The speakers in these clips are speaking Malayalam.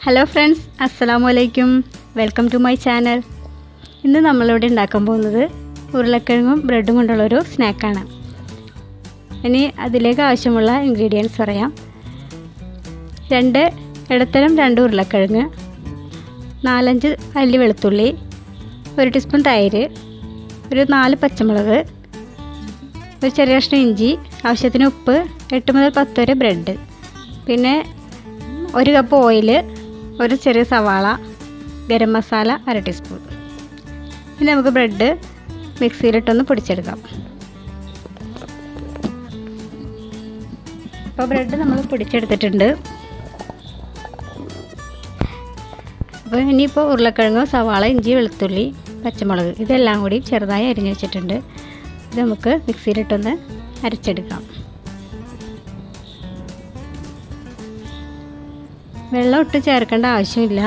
ഹലോ ഫ്രണ്ട്സ് അസ്സലാമു അലൈക്കും വെൽക്കം ടു മൈ ചാനൽ ഇന്ന് നമ്മളിവിടെ ഉണ്ടാക്കാൻ പോകുന്നത് ഉരുളക്കിഴങ്ങും ബ്രെഡും കൊണ്ടുള്ളൊരു സ്നാക്കാണ് ഇനി അതിലേക്ക് ആവശ്യമുള്ള ഇൻഗ്രീഡിയൻസ് പറയാം രണ്ട് ഇടത്തരം രണ്ട് ഉരുളക്കിഴങ്ങ് നാലഞ്ച് അല്ലി വെളുത്തുള്ളി ഒരു ടീസ്പൂൺ തൈര് ഒരു നാല് പച്ചമുളക് ഒരു ചെറിയ കഷ്ണം ഇഞ്ചി ആവശ്യത്തിന് ഉപ്പ് എട്ട് മുതൽ പത്ത് വരെ ബ്രെഡ് പിന്നെ ഒരു കപ്പ് ഓയിൽ ഒരു ചെറിയ സവാള ഗരം മസാല അര ടീസ്പൂൺ ഇനി നമുക്ക് ബ്രെഡ് മിക്സിയിലിട്ടൊന്ന് പൊടിച്ചെടുക്കാം അപ്പോൾ ബ്രെഡ് നമ്മൾ പൊടിച്ചെടുത്തിട്ടുണ്ട് അപ്പോൾ ഇനിയിപ്പോൾ ഉരുളക്കിഴങ്ങ് സവാള ഇഞ്ചി വെളുത്തുള്ളി പച്ചമുളക് ഇതെല്ലാം കൂടി ചെറുതായി അരിഞ്ഞു വെച്ചിട്ടുണ്ട് ഇത് നമുക്ക് മിക്സിയിലിട്ടൊന്ന് അരച്ചെടുക്കാം വെള്ളം ഇട്ട് ചേർക്കേണ്ട ആവശ്യമില്ല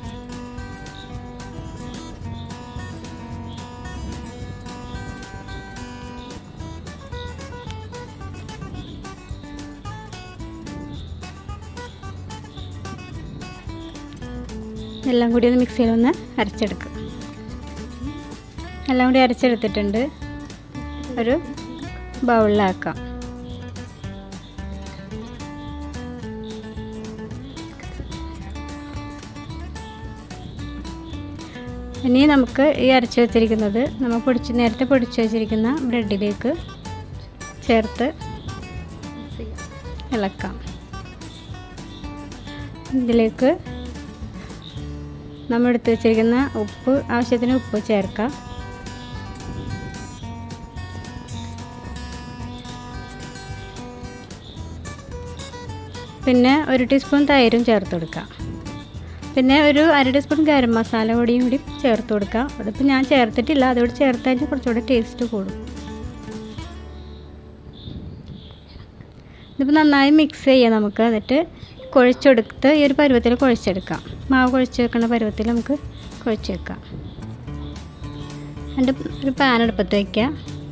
എല്ലാം കൂടി ഒന്ന് മിക്സിയിലൊന്ന് അരച്ചെടുക്കും എല്ലാം കൂടി അരച്ചെടുത്തിട്ടുണ്ട് ഒരു ബൗളിലാക്കാം ഇനി നമുക്ക് ഈ അരച്ച് വെച്ചിരിക്കുന്നത് നമ്മൾ പൊടിച്ച് നേരത്തെ പൊടിച്ച് വെച്ചിരിക്കുന്ന ബ്രെഡിലേക്ക് ചേർത്ത് ഇളക്കാം ഇതിലേക്ക് നമ്മൾ എടുത്ത് വെച്ചിരിക്കുന്ന ഉപ്പ് ആവശ്യത്തിന് ഉപ്പ് ചേർക്കാം പിന്നെ ഒരു ടീസ്പൂൺ തൈരും ചേർത്ത് കൊടുക്കാം പിന്നെ ഒരു അര ടീസ്പൂൺ ഗരം മസാല പൊടിയും കൂടി ചേർത്ത് കൊടുക്കാം അതിപ്പോൾ ഞാൻ ചേർത്തിട്ടില്ല അതോട് ചേർത്ത് കഴിഞ്ഞാൽ കുറച്ചുകൂടെ ടേസ്റ്റ് കൂടും ഇതിപ്പോൾ നന്നായി മിക്സ് ചെയ്യാം നമുക്ക് എന്നിട്ട് കുഴച്ചെടുത്ത് ഈ ഒരു പരുവത്തിൽ കുഴച്ചെടുക്കാം മാവ് കുഴച്ച് വെക്കുന്ന പരുവത്തിൽ നമുക്ക് കുഴച്ച് വെക്കാം എന്നിട്ട് ഒരു പാൻ അടുപ്പത്ത് വയ്ക്കുക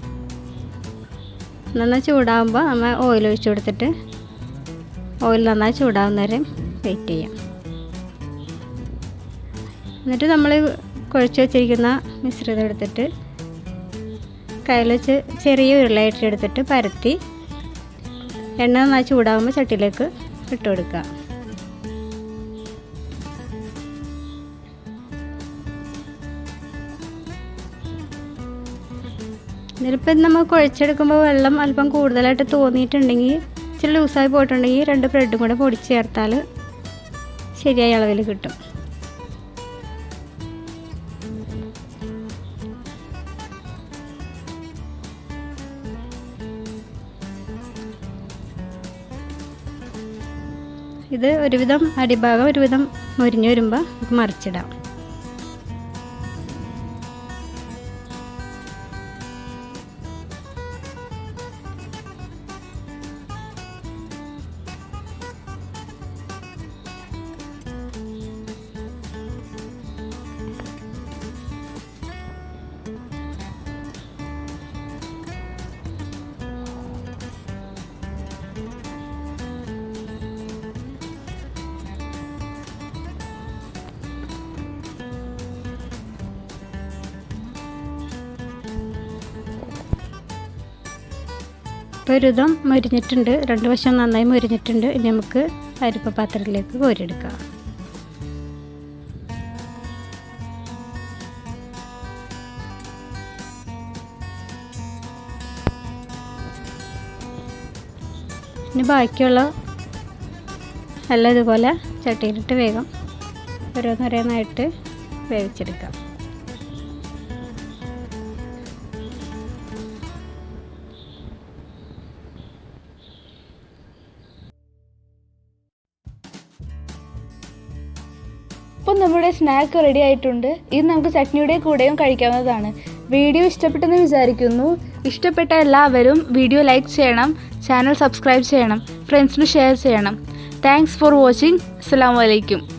നന്നായി ചൂടാകുമ്പോൾ നമ്മൾ ഓയിൽ ഒഴിച്ച് കൊടുത്തിട്ട് ഓയിൽ നന്നായി ചൂടാവുന്നവരെ വെയിറ്റ് ചെയ്യാം എന്നിട്ട് നമ്മൾ കുഴച്ച് വെച്ചിരിക്കുന്ന മിശ്രിതം എടുത്തിട്ട് കയ്യിൽ വെച്ച് ചെറിയ ഉരുളയായിട്ട് എടുത്തിട്ട് പരത്തി എണ്ണ നന്നായി ചൂടാകുമ്പോൾ ചട്ടിയിലേക്ക് ഇട്ട് കൊടുക്കുക ഇതിലിപ്പം നമ്മൾ കുഴച്ചെടുക്കുമ്പോൾ വെള്ളം അല്പം കൂടുതലായിട്ട് തോന്നിയിട്ടുണ്ടെങ്കിൽ ഇച്ചിരി ലൂസായി പോയിട്ടുണ്ടെങ്കിൽ രണ്ട് ബ്രെഡും കൂടെ പൊടിച്ച് ചേർത്താൽ ശരിയായ അളവിൽ കിട്ടും ഇത് ഒരുവിധം അടിഭാഗം ഒരുവിധം മുരിഞ്ഞു വരുമ്പോൾ നമുക്ക് മറിച്ചിടാം ഇപ്പോൾ ഒരുവിധം മൊരിഞ്ഞിട്ടുണ്ട് രണ്ട് വശം നന്നായി മൊരിഞ്ഞിട്ടുണ്ട് ഇനി നമുക്ക് അരിപ്പ പാത്രത്തിലേക്ക് കോരിയെടുക്കാം ഇനി ബാക്കിയുള്ള എല്ലാം ഇതുപോലെ ചട്ടിയിലിട്ട് വേഗം ഓരോന്നോരോന്നായിട്ട് വേവിച്ചെടുക്കാം ഇപ്പം നമ്മുടെ സ്നാക്ക് റെഡി ആയിട്ടുണ്ട് ഇത് നമുക്ക് ചട്നിയുടെ കൂടെയും കഴിക്കാവുന്നതാണ് വീഡിയോ ഇഷ്ടപ്പെട്ടെന്ന് വിചാരിക്കുന്നു ഇഷ്ടപ്പെട്ട എല്ലാവരും വീഡിയോ ലൈക്ക് ചെയ്യണം ചാനൽ സബ്സ്ക്രൈബ് ചെയ്യണം ഫ്രണ്ട്സിന് ഷെയർ ചെയ്യണം താങ്ക്സ് ഫോർ വാച്ചിങ് അസ്സാം വലൈക്കും